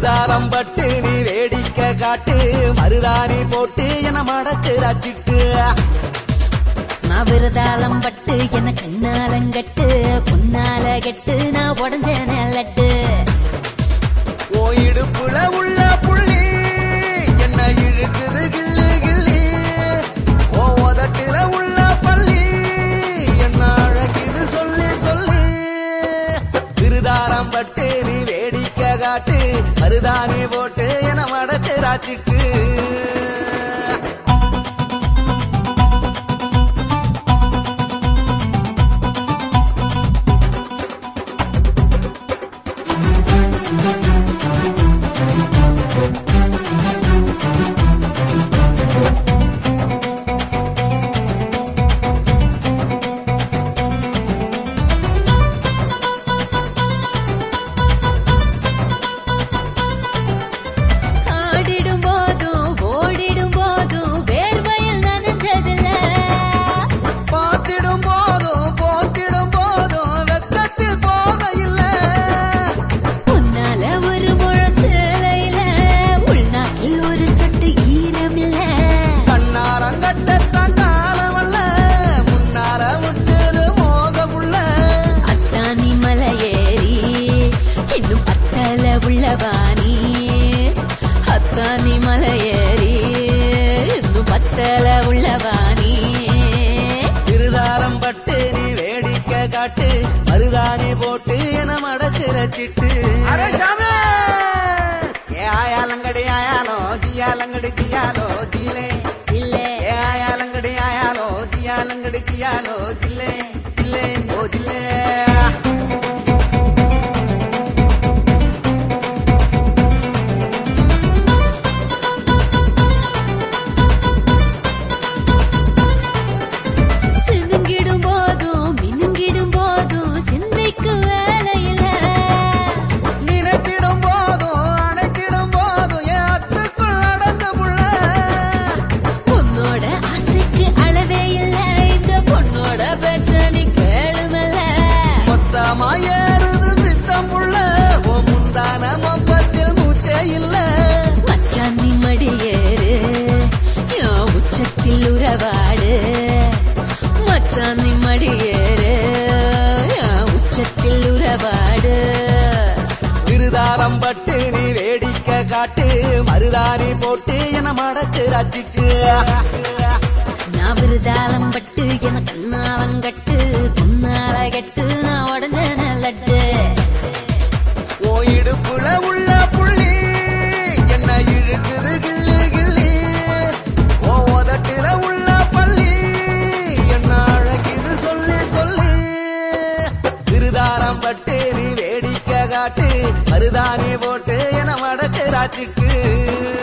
இருதாரம் பட்டு நீ வேடிக்கை காட்டு மருதாணி போட்டு என மடக்கு ரச்சிட்டு நான் விருதாளம் பட்டு என்ன கண்ணாலங்கட்டு பொன்னால கெட்டு நான் உடஞ்ச நெல்லட்டு ஓ இடுப்புல உள்ள புள்ளி என்ன இழுக்குது கிள்ளி கிள்ளி ஓ உதட்டுல உள்ள பள்ளி என்ன அழகுது சொல்லி சொல்லி திருதாரம் பட்டு நீ வேடிக்கை காட்டு மருதாணி போட்டு என மடக்கு ராச்சிட்டு ஆடிடும் போதும் ஓடிடும் போதும் வேர்வையில் நனைஞ்சதில்ல பார்த்திடும் போதும் போத்திடும் போதும் வெக்கத்தில் போக இல்லை உன்னால ஒரு முழ சேலையில உள்நாக்கில் ஒரு சொட்டு ஈரமில்ல கண்ணாரங்கத்தான் காலமல்ல முன்னார விட்டது மோகமுள்ள அத்தானி மலையேறி இன்னும் அத்தல உள்ளவானி அத்தானி மலையேறி இன்னும் பத்தல உள்ளவானி திருதாரம் பட்டு நீ வேடிக்கை காட்டு மருதாணி போட்டு என மடக்கு ரச்சிட்டு ஏ ஆயாலங்கடி ஆயாலோ ஜியாலங்கடி ஜியாலோ ஜிலே இல்ல ஏ ஆயாலங்கடி ஆயாலோ ஜியாலங்கடி ஜியாலோ ஜில்லே ஜில்லே ஓ ஜில்லே சினுங்கிடும் போதும் மினுங்கிடும் போதும் சிந்தைக்கு வேலையில்ல நினைத்திடும் போதும் அணைத்திடும் போதும் என் அத்துக்குள் நடந்த புள்ள உன்னோட ஆசைக்கு அளவே இல்ல இந்த பொண்ணோட பேச்ச நீ கேளுமல்ல மொத்தமா ஏறுது பித்தம் புள்ள ஓ முந்தான மொப்பத்தில் மூச்சே இல்ல மச்சான் நீ மடியேறு என் உச்சத்தில் உறவாடு மச்சான் நீ மடியேறு என் உச்சத்தில் உறவாடு விருதாரம் பட்டு நீ வேடிக்கை காட்டு மருதாணி போட்டு என மடக்கு ரச்சிட்டு நான் விருதாளம் பட்டு என கண்ணாலங்கட்டு பொன்னால கட்டு நான் உடஞ்ச நெல்லட்டு ஓ இடுப்புல உள்ள புள்ளி என்ன இழுக்குது கிள்ளி கிள்ளி ஓ உதட்டுல உள்ள பள்ளி என்ன அழகுது சொல்லி சொல்லி திருதாரம் பட்டு நீ வேடிக்கை காட்டு மருதாணி போட்டு என மடக்கு ராச்சிட்டு